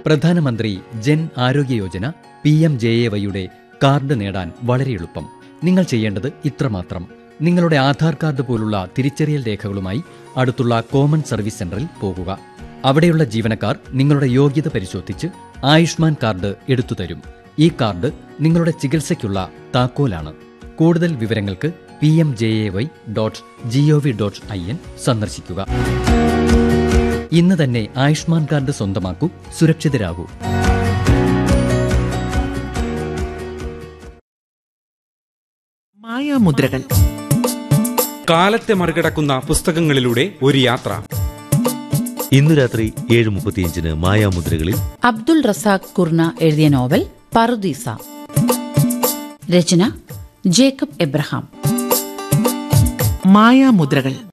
പ്രധാനമന്ത്രി Jan Arogya Yojana P M J A വൈയുടെ card നേടാൻ വളരെ എളുപ്പം നിങ്ങൾ ചെയ്യേണ്ടത് ഇത്രമാത്രം നിങ്ങളുടെ ആധാർ കാർഡ് പോലുള്ള തിരിച്ചറിയൽ രേഖകളുമായി അടുത്തുള്ള കോമൺ സർവീസ് സെന്ററിൽ പോകുക അവിടെയുള്ള ജീവനക്കാർ നിങ്ങളുടെ യോഗ്യത പരിശോധിച്ച് ആയുഷ്മാൻ കാർഡ് എടുത്തു തരും ഈ കാർഡ് നിങ്ങളുടെ ചികിത്സയ്ക്കുള്ള താക്കോലാണ് കൂടുതൽ വിവരങ്ങൾക്ക് P M J A Y dot G O V dot I N സന്ദർശിക്കുക ഇന്ന് തന്നെ ആയുഷ്മാൻ കാർഡ് സ്വന്തമാക്കൂ സുരക്ഷിതരാകൂ മായാമുദ്രകൾ കാലത്തെ മറികടക്കുന്ന പുസ്തകങ്ങളിലൂടെ ഒരു യാത്ര ഇന്നു രാത്രി ഏഴ് മുപ്പത്തിയഞ്ചിന് മായാമുദ്രകളിൽ അബ്ദുൾ റസാഖ് കുർണ എഴുതിയ നോവൽ പറുദീസ രചന ജേക്കബ് എബ്രഹാം മായാമുദ്രകൾ